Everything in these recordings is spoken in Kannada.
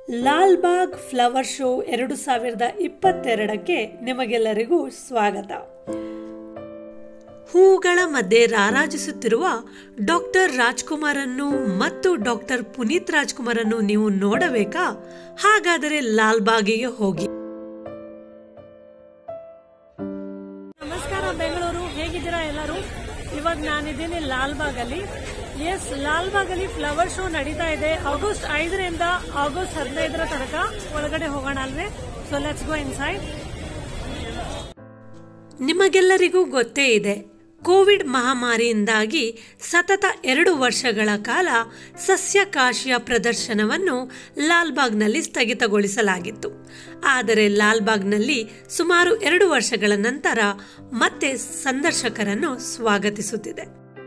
ಲಾಲ್ಬಾಗ್ ಫ್ಲವರ್ ಶೋ ಎರಡು ಸಾವಿರದ ಇಪ್ಪತ್ತೆರಡಕ್ಕೆ ನಿಮಗೆಲ್ಲರಿಗೂ ಸ್ವಾಗತ ಹೂಗಳ ಮಧ್ಯೆ ರಾರಾಜಿಸುತ್ತಿರುವ ಡಾಕ್ಟರ್ ರಾಜ್ಕುಮಾರನ್ನು ಮತ್ತು ಡಾಕ್ಟರ್ ಪುನೀತ್ ರಾಜ್ಕುಮಾರನ್ನು ನೀವು ನೋಡಬೇಕಾ ಹಾಗಾದರೆ ಲಾಲ್ಬಾಗಿಗೆ ಹೋಗಿ ನಮಸ್ಕಾರ ಬೆಂಗಳೂರು ಹೇಗಿದ್ದೀರಾ ಎಲ್ಲರೂ ಇವಾಗ ನಾನಿದ್ದೀನಿ ಲಾಲ್ಬಾಗಲ್ಲಿ ಎಸ್ ಲಾಲ್ಬಾಗಲ್ಲಿ ಫ್ಲವರ್ ಶೋ ನಡೀತಾ ಇದೆ ಆಗಸ್ಟ್ ಐದರಿಂದ ಆಗಸ್ಟ್ ಹದಿನೈದರ ತನಕ ಒಳಗಡೆ ಹೋಗೋಣ ಅಲ್ವೇ ಸೊ ಲೆಟ್ಸ್ ಗೋ ಇನ್ಸೈಡ್ ನಿಮಗೆಲ್ಲರಿಗೂ ಗೊತ್ತೇ ಇದೆ ಕೋವಿಡ್ ಮಹಾಮಾರಿಯಿಂದಾಗಿ ಸತತ ಎರಡು ವರ್ಷಗಳ ಕಾಲ ಸಸ್ಯಕಾಶಿಯ ಪ್ರದರ್ಶನವನ್ನು ಲಾಲ್ಬಾಗ್ನಲ್ಲಿ ಸ್ಥಗಿತಗೊಳಿಸಲಾಗಿತ್ತು ಆದರೆ ಲಾಲ್ಬಾಗ್ನಲ್ಲಿ ಸುಮಾರು ಎರಡು ವರ್ಷಗಳ ನಂತರ ಮತ್ತೆ ಸಂದರ್ಶಕರನ್ನು ಸ್ವಾಗತಿಸುತ್ತಿದೆ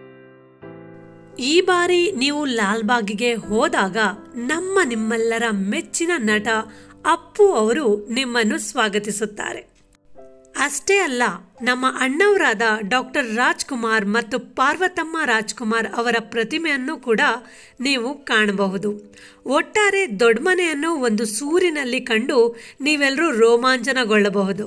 ಈ ಬಾರಿ ನೀವು ಲಾಲ್ಬಾಗಿಗೆ ಹೋದಾಗ ನಮ್ಮ ನಿಮ್ಮೆಲ್ಲರ ಮೆಚ್ಚಿನ ನಟ ಅಪ್ಪು ಅವರು ನಿಮ್ಮನ್ನು ಸ್ವಾಗತಿಸುತ್ತಾರೆ ಅಷ್ಟೇ ಅಲ್ಲ ನಮ್ಮ ಅಣ್ಣವರಾದ ಡಾಕ್ಟರ್ ರಾಜ್ಕುಮಾರ್ ಮತ್ತು ಪಾರ್ವತಮ್ಮ ರಾಜ್ಕುಮಾರ್ ಅವರ ಪ್ರತಿಮೆಯನ್ನು ಕೂಡ ನೀವು ಕಾಣಬಹುದು ಒಟ್ಟಾರೆ ದೊಡ್ಡಮನೆಯನ್ನು ಒಂದು ಸೂರಿನಲ್ಲಿ ಕಂಡು ನೀವೆಲ್ಲರೂ ರೋಮಾಂಚನಗೊಳ್ಳಬಹುದು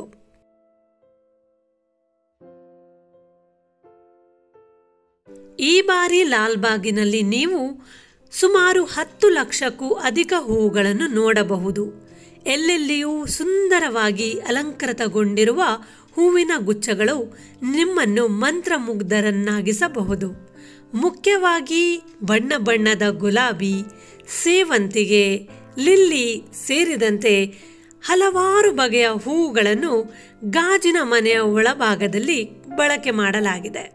ಈ ಬಾರಿ ಲಾಲ್ಬಾಗಿನಲ್ಲಿ ನೀವು ಸುಮಾರು ಹತ್ತು ಲಕ್ಷಕ್ಕೂ ಅಧಿಕ ಹೂವುಗಳನ್ನು ನೋಡಬಹುದು ಎಲ್ಲೆಲ್ಲಿಯೂ ಸುಂದರವಾಗಿ ಅಲಂಕೃತಗೊಂಡಿರುವ ಹೂವಿನ ಗುಚ್ಛಗಳು ನಿಮ್ಮನ್ನು ಮಂತ್ರಮುಗ್ಧರನ್ನಾಗಿಸಬಹುದು ಮುಖ್ಯವಾಗಿ ಬಣ್ಣ ಬಣ್ಣದ ಗುಲಾಬಿ ಸೇವಂತಿಗೆ ಲಿಲ್ಲಿ ಸೇರಿದಂತೆ ಹಲವಾರು ಬಗೆಯ ಹೂವುಗಳನ್ನು ಗಾಜಿನ ಮನೆಯ ಒಳಭಾಗದಲ್ಲಿ ಬಳಕೆ ಮಾಡಲಾಗಿದೆ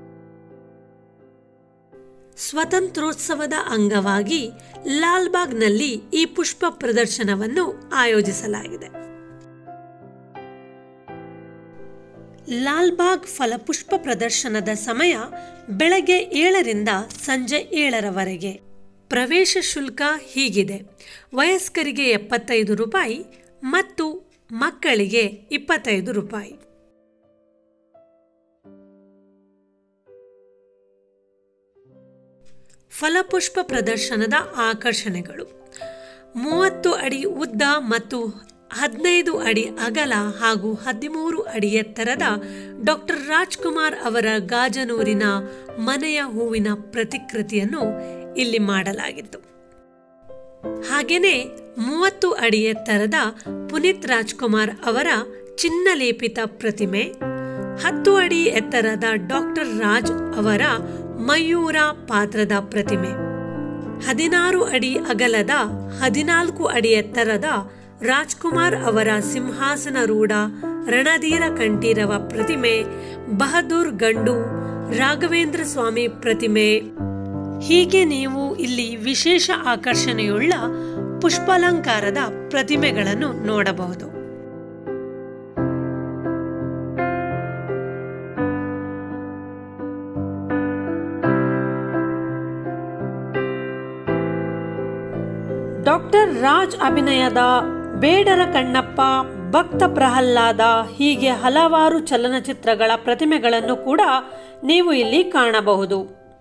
ಸ್ವತಂತ್ರೋತ್ಸವದ ಅಂಗವಾಗಿ ಲಾಲ್ಬಾಗ್ನಲ್ಲಿ ಈ ಪುಷ್ಪ ಪ್ರದರ್ಶನವನ್ನು ಆಯೋಜಿಸಲಾಗಿದೆ ಲಾಲ್ಬಾಗ್ ಫಲಪುಷ್ಪ ಪ್ರದರ್ಶನದ ಸಮಯ ಬೆಳಗ್ಗೆ ಏಳರಿಂದ ಸಂಜೆ ಏಳರವರೆಗೆ ಪ್ರವೇಶ ಶುಲ್ಕ ಹೀಗಿದೆ ವಯಸ್ಕರಿಗೆ ಎಪ್ಪತ್ತೈದು ರೂಪಾಯಿ ಮತ್ತು ಮಕ್ಕಳಿಗೆ ಇಪ್ಪತ್ತೈದು ರೂಪಾಯಿ ಫಲಪುಷ್ಪ ಪ್ರದರ್ಶನದ ಆಕರ್ಷಣೆಗಳು ಮೂವತ್ತು ಅಡಿ ಉದ್ದ ಮತ್ತು ಹದಿನೈದು ಅಡಿ ಅಗಲ ಹಾಗೂ ಹದಿಮೂರು ಅಡಿ ಎತ್ತರದ ಡಾಕ್ಟರ್ ರಾಜ್ಕುಮಾರ್ ಅವರ ಗಾಜನೂರಿನ ಮನೆಯ ಹೂವಿನ ಪ್ರತಿಕೃತಿಯನ್ನು ಇಲ್ಲಿ ಮಾಡಲಾಗಿತ್ತು ಹಾಗೆಯೇ ಮೂವತ್ತು ಅಡಿ ಎತ್ತರದ ಪುನೀತ್ ರಾಜ್ಕುಮಾರ್ ಅವರ ಚಿನ್ನಲೇಪಿತ ಪ್ರತಿಮೆ ಹತ್ತು ಅಡಿ ಎತ್ತರದ ಡಾಕ್ಟರ್ ರಾಜ್ ಅವರ ಮಯೂರ ಪಾತ್ರದ ಪ್ರತಿಮೆ ಹದಿನಾರು ಅಡಿ ಅಗಲದ ಹದಿನಾಲ್ಕು ಅಡಿ ಎತ್ತರದ ರಾಜ್ಕುಮಾರ್ ಅವರ ಸಿಂಹಾಸನ ರೂಢ ರಣಧೀರ ಕಂಠೀರವ ಪ್ರತಿಮೆ ಬಹದ್ದೂರ್ ಗಂಡು ರಾಘವೇಂದ್ರ ಸ್ವಾಮಿ ಪ್ರತಿಮೆ ಹೀಗೆ ನೀವು ಇಲ್ಲಿ ವಿಶೇಷ ಆಕರ್ಷಣೆಯುಳ್ಳ ಪುಷ್ಪಾಲಂಕಾರದ ಪ್ರತಿಮೆಗಳನ್ನು ನೋಡಬಹುದು ಡಾಕ್ಟರ್ ರಾಜ್ ಅಭಿನಯದ ಬೇಡರ ಕಣ್ಣಪ್ಪ ಭಕ್ತ ಪ್ರಹ್ಲಾದ ಹೀಗೆ ಹಲವಾರು ಚಲನಚಿತ್ರಗಳ ಪ್ರತಿಮೆಗಳನ್ನು ಕೂಡ ನೀವು ಇಲ್ಲಿ ಕಾಣಬಹುದು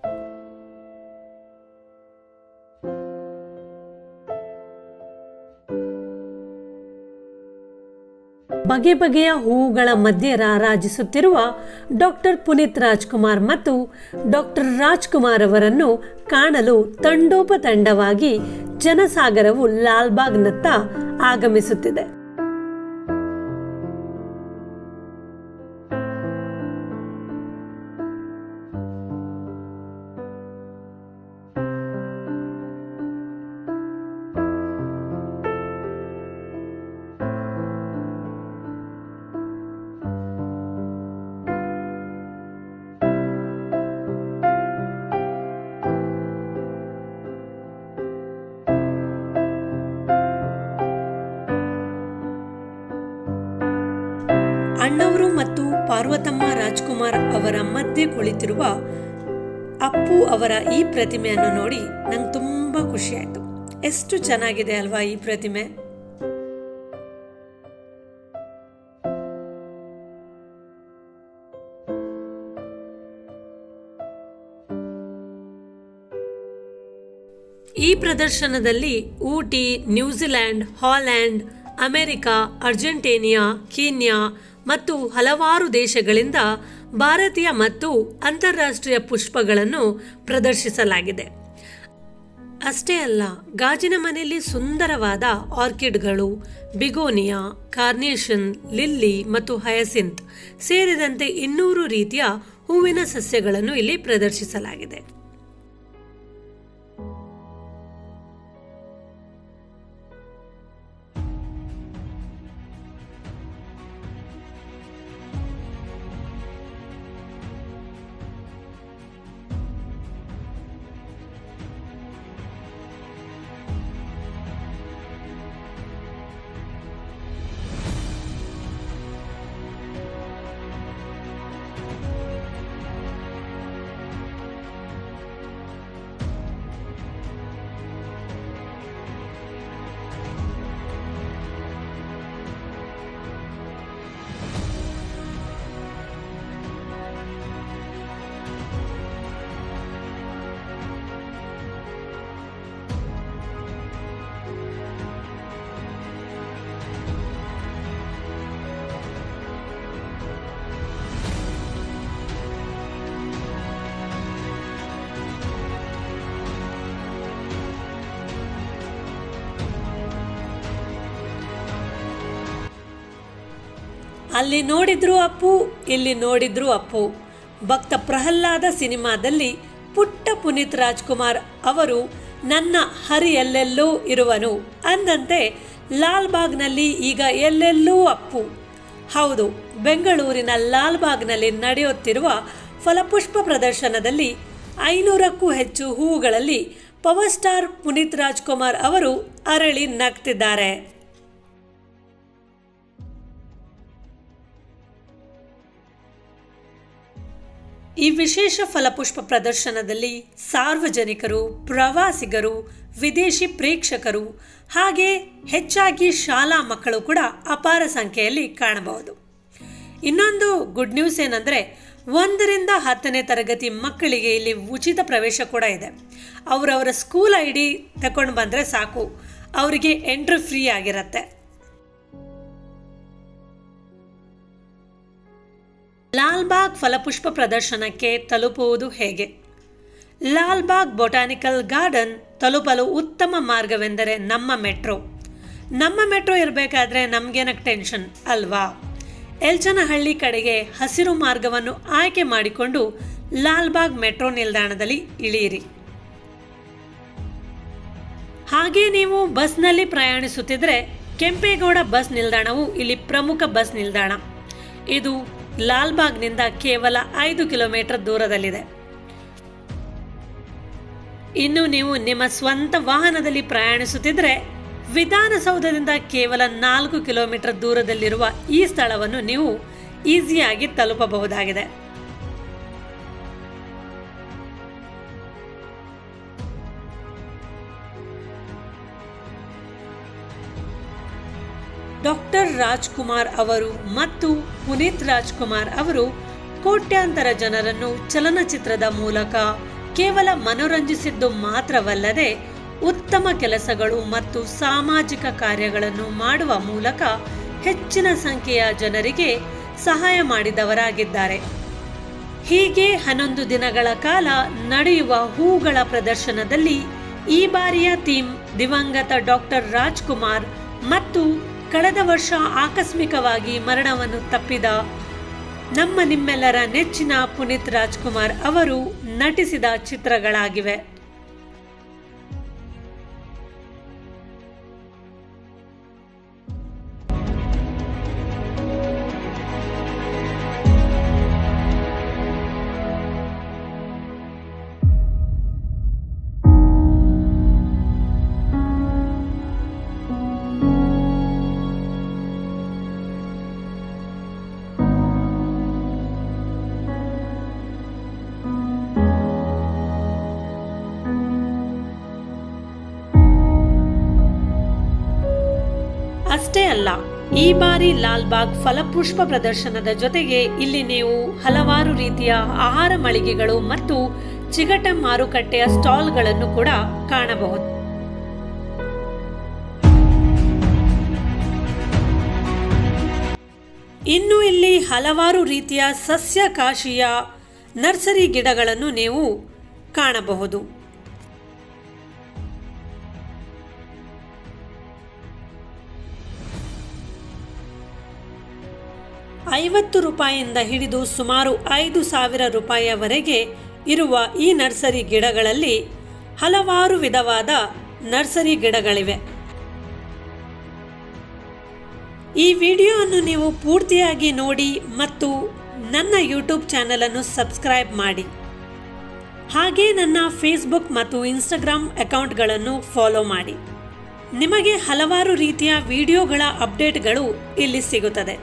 ಬಗೆ ಬಗೆಯ ಹೂವುಗಳ ಮಧ್ಯೆ ರಾರಾಜಿಸುತ್ತಿರುವ ಡಾಕ್ಟರ್ ಪುನೀತ್ ರಾಜ್ಕುಮಾರ್ ಮತ್ತು ಡಾಕ್ಟರ್ ರಾಜ್ಕುಮಾರ್ ಅವರನ್ನು ಕಾಣಲು ತಂಡೋಪತಂಡವಾಗಿ ಜನಸಾಗರವು ಲಾಲ್ಬಾಗ್ನತ್ತ ಆಗಮಿಸುತ್ತಿದೆ ಅಣ್ಣವರು ಮತ್ತು ಪಾರ್ವತಮ್ಮ ರಾಜ್ಕುಮಾರ್ ಅವರ ಮಧ್ಯೆ ಕುಳಿತಿರುವ ಅಪ್ಪು ಅವರ ಈ ಪ್ರತಿಮೆಯನ್ನು ನೋಡಿ ನಂಗೆ ತುಂಬಾ ಖುಷಿ ಆಯ್ತು ಎಷ್ಟು ಚೆನ್ನಾಗಿದೆ ಅಲ್ವಾ ಈ ಪ್ರತಿಮೆ ಈ ಪ್ರದರ್ಶನದಲ್ಲಿ Ooty New Zealand Holland America Argentina Kenya ಮತ್ತು ಹಲವಾರು ದೇಶಗಳಿಂದ ಭಾರತೀಯ ಮತ್ತು ಅಂತಾರಾಷ್ಟ್ರೀಯ ಪುಷ್ಪಗಳನ್ನು ಪ್ರದರ್ಶಿಸಲಾಗಿದೆ ಅಷ್ಟೇ ಅಲ್ಲ ಗಾಜಿನ ಮನೆಯಲ್ಲಿ ಸುಂದರವಾದ ಆರ್ಕಿಡ್ಗಳು ಬಿಗೋನಿಯಾ ಕಾರ್ನೇಷನ್ ಲಿಲ್ಲಿ ಮತ್ತು ಹಯಸಿಂತ್ ಸೇರಿದಂತೆ ಇನ್ನೂರು ರೀತಿಯ ಹೂವಿನ ಸಸ್ಯಗಳನ್ನು ಇಲ್ಲಿ ಪ್ರದರ್ಶಿಸಲಾಗಿದೆ ಅಲ್ಲಿ ನೋಡಿದ್ರು ಅಪ್ಪು ಇಲ್ಲಿ ನೋಡಿದ್ರು ಅಪ್ಪು ಭಕ್ತ ಪ್ರಹ್ಲಾದ ಸಿನಿಮಾದಲ್ಲಿ ಪುಟ್ಟ ಪುನೀತ್ ರಾಜ್ಕುಮಾರ್ ಅವರು ನನ್ನ ಹರಿ ಎಲ್ಲೆಲ್ಲೂ ಇರುವನು ಅಂದಂತೆ ಲಾಲ್ಬಾಗ್ನಲ್ಲಿ ಈಗ ಎಲ್ಲೆಲ್ಲೂ ಅಪ್ಪು ಹೌದು ಬೆಂಗಳೂರಿನ ಲಾಲ್ಬಾಗ್ನಲ್ಲಿ ನಡೆಯುತ್ತಿರುವ ಫಲಪುಷ್ಪ ಪ್ರದರ್ಶನದಲ್ಲಿ ಐನೂರಕ್ಕೂ ಹೆಚ್ಚು ಹೂವುಗಳಲ್ಲಿ ಪವರ್ ಸ್ಟಾರ್ ಪುನೀತ್ ರಾಜ್ಕುಮಾರ್ ಅವರು ಅರಳಿ ನಗ್ತಿದ್ದಾರೆ ಈ ವಿಶೇಷ ಫಲಪುಷ್ಪ ಪ್ರದರ್ಶನದಲ್ಲಿ ಸಾರ್ವಜನಿಕರು ಪ್ರವಾಸಿಗರು ವಿದೇಶಿ ಪ್ರೇಕ್ಷಕರು ಹಾಗೆ ಹೆಚ್ಚಾಗಿ ಶಾಲಾ ಮಕ್ಕಳು ಕೂಡ ಅಪಾರ ಸಂಖ್ಯೆಯಲ್ಲಿ ಕಾಣಬಹುದು ಇನ್ನೊಂದು ಗುಡ್ ನ್ಯೂಸ್ ಏನಂದರೆ ಒಂದರಿಂದ ಹತ್ತನೇ ತರಗತಿ ಮಕ್ಕಳಿಗೆ ಇಲ್ಲಿ ಉಚಿತ ಪ್ರವೇಶ ಕೂಡ ಇದೆ ಅವರವರ ಸ್ಕೂಲ್ ಐ ಡಿ ತಗೊಂಡು ಬಂದರೆ ಸಾಕು ಅವರಿಗೆ ಎಂಟ್ರಿ ಫ್ರೀ ಆಗಿರುತ್ತೆ ಲಾಲ್ಬಾಗ್ ಫಲಪುಷ್ಪ ಪ್ರದರ್ಶನಕ್ಕೆ ತಲುಪುವುದು ಹೇಗೆ ಲಾಲ್ಬಾಗ್ ಬೊಟಾನಿಕಲ್ ಗಾರ್ಡನ್ ತಲುಪಲು ಉತ್ತಮ ಮಾರ್ಗವೆಂದರೆ ನಮ್ಮ ಮೆಟ್ರೋ ನಮ್ಮ ಮೆಟ್ರೋ ಇರಬೇಕಾದ್ರೆ ನಮಗೇನಕ್ಕೆ ಟೆನ್ಷನ್ ಅಲ್ವಾ ಎಲ್ಚನಹಳ್ಳಿ ಕಡೆಗೆ ಹಸಿರು ಮಾರ್ಗವನ್ನು ಆಯ್ಕೆ ಮಾಡಿಕೊಂಡು ಲಾಲ್ಬಾಗ್ ಮೆಟ್ರೋ ನಿಲ್ದಾಣದಲ್ಲಿ ಇಳಿಯಿರಿ ಹಾಗೆ ನೀವು ಬಸ್ನಲ್ಲಿ ಪ್ರಯಾಣಿಸುತ್ತಿದ್ರೆ ಕೆಂಪೇಗೌಡ ಬಸ್ ನಿಲ್ದಾಣವು ಇಲ್ಲಿ ಪ್ರಮುಖ ಬಸ್ ನಿಲ್ದಾಣ ಇದು ಲಾಲ್ಬಾಗ್ನಿಂದ ಕೇವಲ ಐದು ಕಿಲೋಮೀಟರ್ ದೂರದಲ್ಲಿದೆ ಇನ್ನು ನೀವು ನಿಮ್ಮ ಸ್ವಂತ ವಾಹನದಲ್ಲಿ ಪ್ರಯಾಣಿಸುತ್ತಿದ್ರೆ ವಿಧಾನಸೌಧದಿಂದ ಕೇವಲ ನಾಲ್ಕು ಕಿಲೋಮೀಟರ್ ದೂರದಲ್ಲಿರುವ ಈ ಸ್ಥಳವನ್ನು ನೀವು ಈಸಿಯಾಗಿ ತಲುಪಬಹುದಾಗಿದೆ ಡಾಕ್ಟರ್ ರಾಜ್ಕುಮಾರ್ ಅವರು ಮತ್ತು ಪುನೀತ್ ರಾಜ್ಕುಮಾರ್ ಅವರು ಕೋಟ್ಯಾಂತರ ಜನರನ್ನು ಚಲನಚಿತ್ರದ ಮೂಲಕ ಕೇವಲ ಮನೋರಂಜಿಸಿದ್ದು ಮಾತ್ರವಲ್ಲದೆ ಉತ್ತಮ ಕೆಲಸಗಳು ಮತ್ತು ಸಾಮಾಜಿಕ ಕಾರ್ಯಗಳನ್ನು ಮಾಡುವ ಮೂಲಕ ಹೆಚ್ಚಿನ ಸಂಖ್ಯೆಯ ಜನರಿಗೆ ಸಹಾಯ ಮಾಡಿದವರಾಗಿದ್ದಾರೆ ಹೀಗೆ ಹನ್ನೊಂದು ದಿನಗಳ ಕಾಲ ನಡೆಯುವ ಹೂಗಳ ಪ್ರದರ್ಶನದಲ್ಲಿ ಈ ಬಾರಿಯ ಥೀಮ್ ದಿವಂಗತ ಡಾಕ್ಟರ್ ರಾಜ್ಕುಮಾರ್ ಮತ್ತು ಕಳೆದ ವರ್ಷ ಆಕಸ್ಮಿಕವಾಗಿ ಮರಣವನ್ನು ತಪ್ಪಿದ ನಮ್ಮ ನಿಮ್ಮೆಲ್ಲರ ನೆಚ್ಚಿನ ಪುನೀತ್ ರಾಜ್ಕುಮಾರ್ ಅವರು ನಟಿಸಿದ ಚಿತ್ರಗಳಾಗಿವೆ ಅಷ್ಟೇ ಅಲ್ಲ ಈ ಬಾರಿ ಲಾಲ್ಬಾಗ್ ಫಲಪುಷ್ಪ ಪ್ರದರ್ಶನದ ಜೊತೆಗೆ ಇಲ್ಲಿ ನೀವು ಹಲವಾರು ರೀತಿಯ ಆಹಾರ ಮಳಿಗೆಗಳು ಮತ್ತು ಚಿಗಟ ಮಾರುಕಟ್ಟೆಯ ಸ್ಟಾಲ್ಗಳನ್ನು ಕೂಡ ಕಾಣಬಹುದು ಇನ್ನು ಇಲ್ಲಿ ಹಲವಾರು ರೀತಿಯ ಸಸ್ಯಕಾಶಿಯ ನರ್ಸರಿ ಗಿಡಗಳನ್ನು ನೀವು ಕಾಣಬಹುದು ಐವತ್ತು ರೂಪಾಯಿಯಿಂದ ಹಿಡಿದು ಸುಮಾರು ಐದು ಸಾವಿರ ರೂಪಾಯಿಯವರೆಗೆ ಇರುವ ಈ ನರ್ಸರಿ ಗಿಡಗಳಲ್ಲಿ ಹಲವಾರು ವಿಧವಾದ ನರ್ಸರಿ ಗಿಡಗಳಿವೆ ಈ ವಿಡಿಯೋವನ್ನು ನೀವು ಪೂರ್ತಿಯಾಗಿ ನೋಡಿ ಮತ್ತು ನನ್ನ ಯೂಟ್ಯೂಬ್ ಚಾನಲನ್ನು ಸಬ್ಸ್ಕ್ರೈಬ್ ಮಾಡಿ ಹಾಗೆ ನನ್ನ ಫೇಸ್ಬುಕ್ ಮತ್ತು ಇನ್ಸ್ಟಾಗ್ರಾಮ್ ಅಕೌಂಟ್ಗಳನ್ನು ಫಾಲೋ ಮಾಡಿ ನಿಮಗೆ ಹಲವಾರು ರೀತಿಯ ವಿಡಿಯೋಗಳ ಅಪ್ಡೇಟ್ಗಳು ಇಲ್ಲಿ ಸಿಗುತ್ತದೆ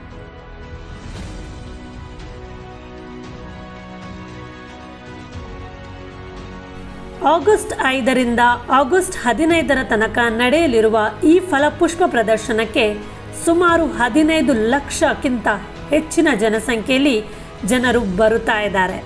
ಆಗಸ್ಟ್ ಐದರಿಂದ ಆಗಸ್ಟ್ ಹದಿನೈದರ ತನಕ ನಡೆಯಲಿರುವ ಈ ಫಲಪುಷ್ಪ ಪ್ರದರ್ಶನಕ್ಕೆ ಸುಮಾರು ಹದಿನೈದು ಲಕ್ಷಕ್ಕಿಂತ ಹೆಚ್ಚಿನ ಜನಸಂಖ್ಯೆಯಲ್ಲಿ ಜನರು ಬರುತ್ತಾ ಇದ್ದಾರೆ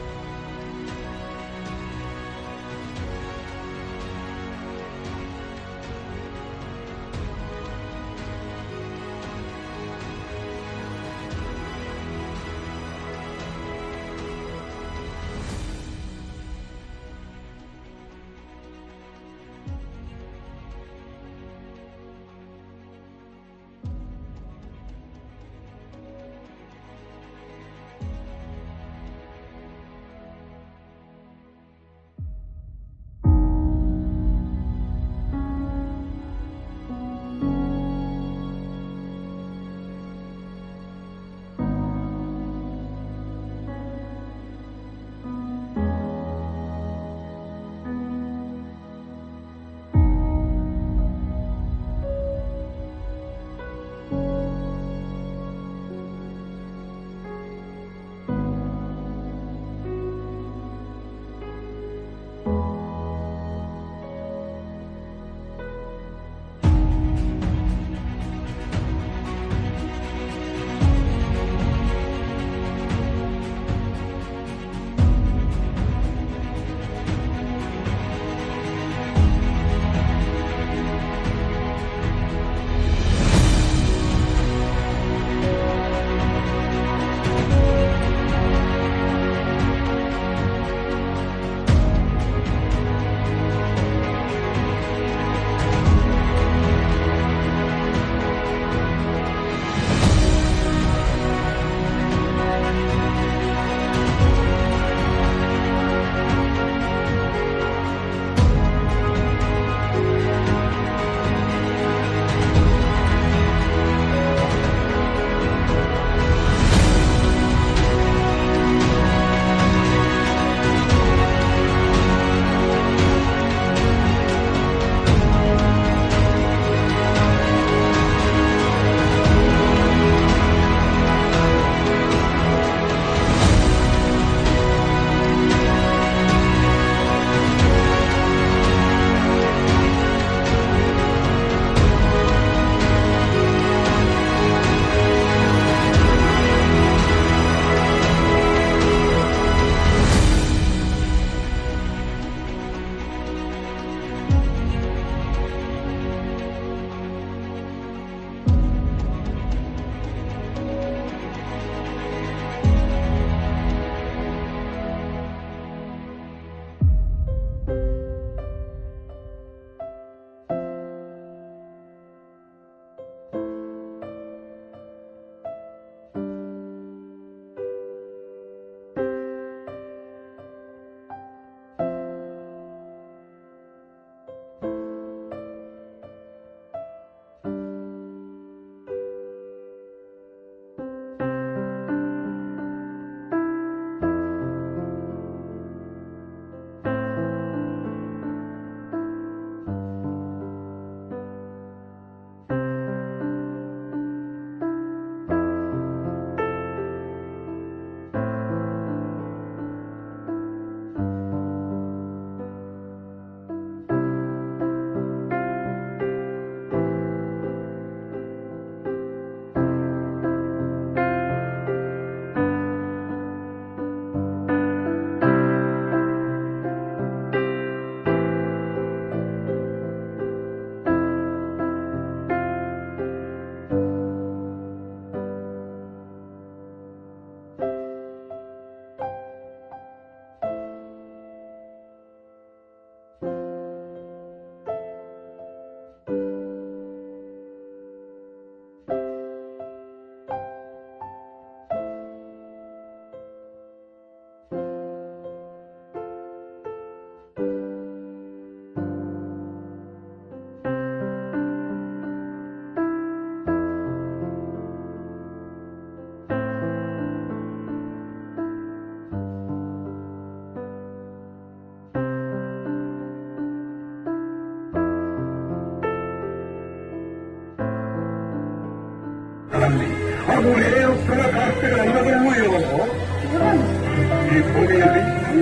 ಹಾಗೂ ನೆರೆಯುತ್ತಲ ಕಾಸ್ತೆಗಳೆಲ್ಲವೂ ಇರುವವು ಈ ಭೂಮಿಯಲ್ಲಿ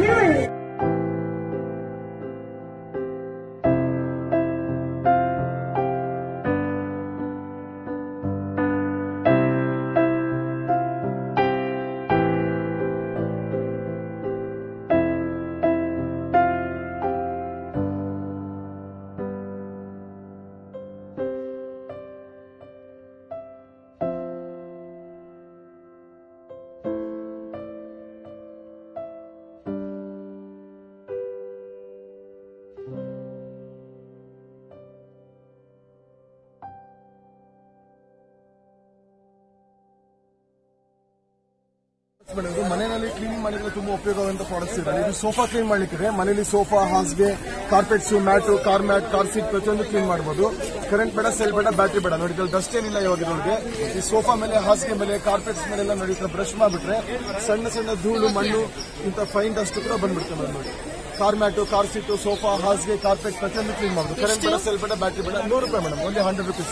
ಮೇಡಮ್, ಇದು ಮನೆಯಲ್ಲಿ ಕ್ಲೀನಿಂಗ್ ಮಾಡಲಿಕ್ಕೆ ತುಂಬಾ ಉಪಯೋಗವಾದಂತ ಪ್ರಾಡಕ್ಟ್ಸ್ ಇದೆ ಇದು ಸೋಫಾ ಕ್ಲೀನ್ ಮಾಡ್ಲಿಕ್ಕೆ ಮನೆಯಲ್ಲಿ ಸೋಫಾ ಹಾಸಿಗೆ carpets mat car mat car seat ಪ್ರತಿಯೊಂದು ಕ್ಲೀನ್ ಮಾಡಬಹುದು ಕರೆಂಟ್ ಬೇಡ ಸೆಲ್ ಬೇಡ ಬ್ಯಾಟ್ರಿ ಬೇಡ ನೋಡಿ ಇದ್ರಲ್ಲಿ ಡಸ್ಟ್ ಏನಿಲ್ಲ ಇವಾಗ ಇದ್ರೊಳಗೆ ಈ ಸೋಫಾ ಮೇಲೆ ಹಾಸಿಗೆ ಮೇಲೆ ಕಾರ್ಪೆಟ್ಸ್ ಮೇಲೆಲ್ಲ ನೋಡಿ ಬ್ರಷ್ ಮಾಡ್ಬಿಟ್ರೆ ಸಣ್ಣ ಸಣ್ಣ ಧೂಳು ಮಣ್ಣು ಇಂಥ ಫೈನ್ ಡಸ್ಟ್ ಕೂಡ ಬಂದ್ಬಿಡುತ್ತೆ ಮೇಡಮ್ ನೋಡಿ car mat car seat sofa ಹಾಸಿಗೆ ಕಾರ್ಪೆಟ್ ಪ್ರತಿಯೊಂದು ಕ್ಲೀನ್ ಮಾಡೋದು ಕರೆಂಟ್ ಬೇಡ ಸೆಲ್ ಬೇಡ ಬ್ಯಾಟ್ರಿ ಬೇಡ ನೂರು ರೂಪಾಯಿ madam only hundred rupees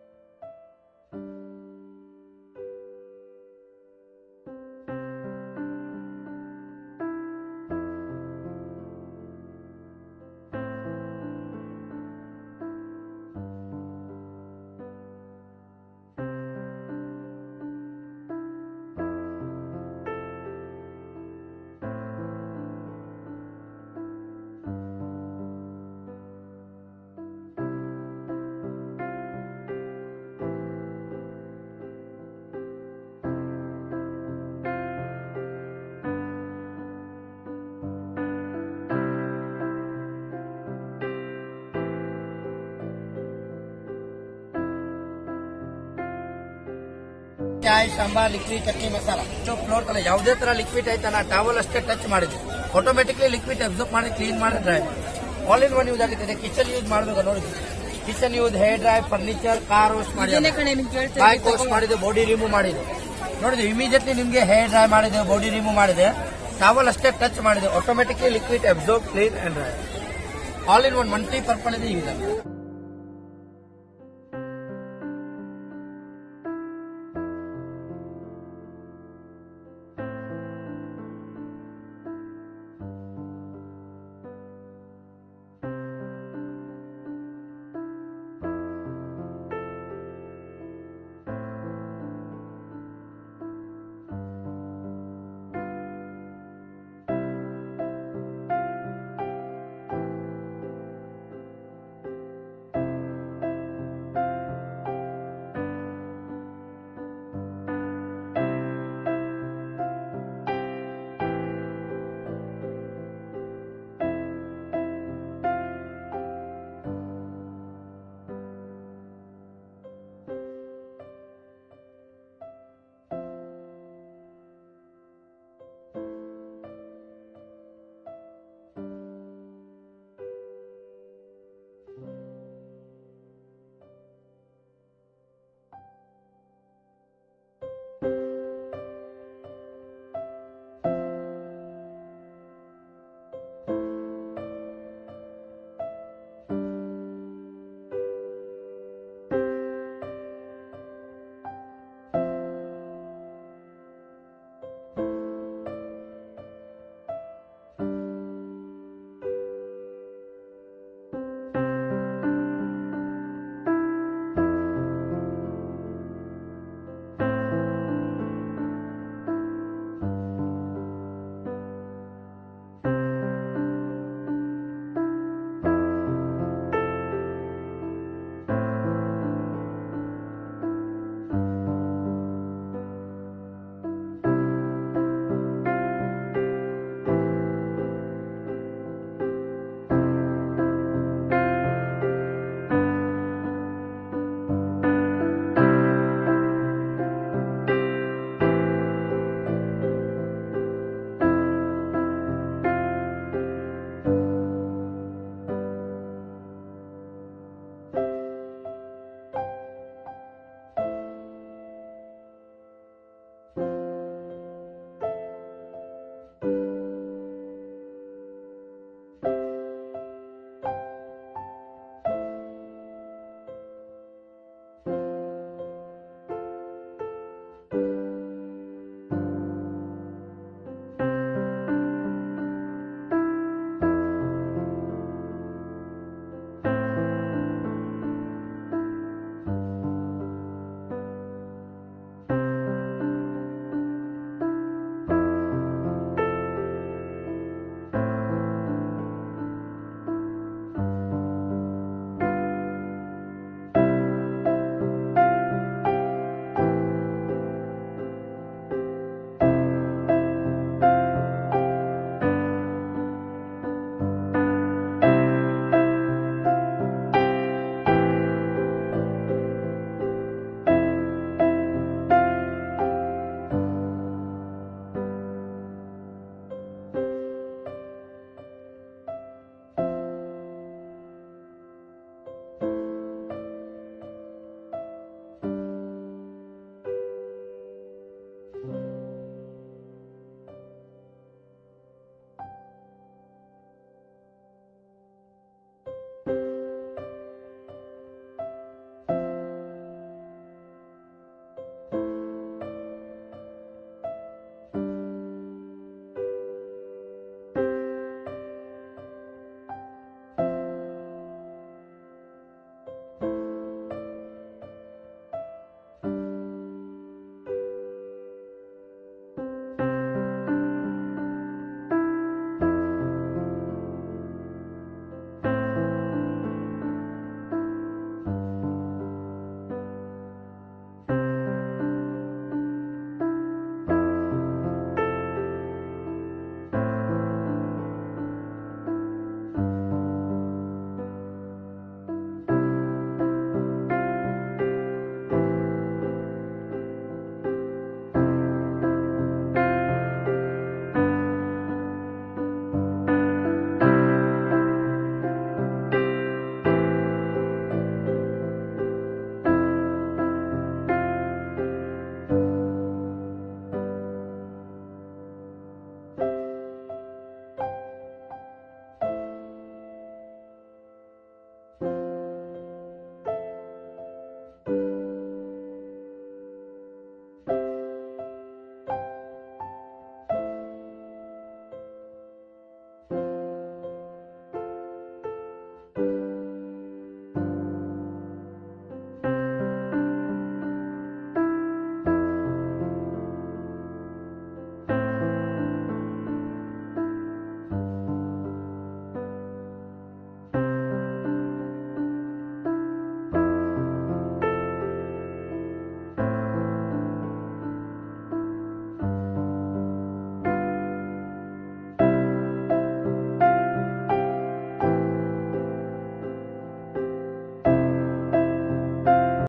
chai sambar liquid chutney masala so floor colour ಯಾವುದೇ ತರ ಲಿಕ್ವಿಡ್ ಆಯ್ತಾ ನಾ ಟವಲ್ ಅಷ್ಟೇ ಟಚ್ ಮಾಡಿದ್ವಿ ಆಟೋಮೆಟಿಕ್ಲಿ ಲಿಕ್ವಿಡ್ ಅಬ್ಸರ್ವ್ ಮಾಡಿ ಕ್ಲೀನ್ ಮಾಡಿ dry all in one use ಆಗುತ್ತೆ ಕಿಚನ್ ಯೂಸ್ ಮಾಡಬೇಕು ನೋಡಿ kitchen use hair dry furniture car wash ಮಾಡಿ ಬೈಕ್ ವಾಶ್ ಮಾಡಿದೆ ಬಾಡಿ ರಿಮೂವ್ ಮಾಡಿದೆ ನೋಡಿದ್ವಿ ಇಮಿಡಿಯೇಟ್ಲಿ ನಿಮಗೆ ಹೇರ್ ಡ್ರೈ ಮಾಡಿದೆ ಬಾಡಿ ರಿಮೂವ್ ಮಾಡಿದೆ ಟವಲ್ ಅಷ್ಟೇ ಟಚ್ ಮಾಡಿದೆ automatically liquid absorb clean and dry all in one multi purpose ಇದೆ ಯೂಸ್ ಆಗುತ್ತೆ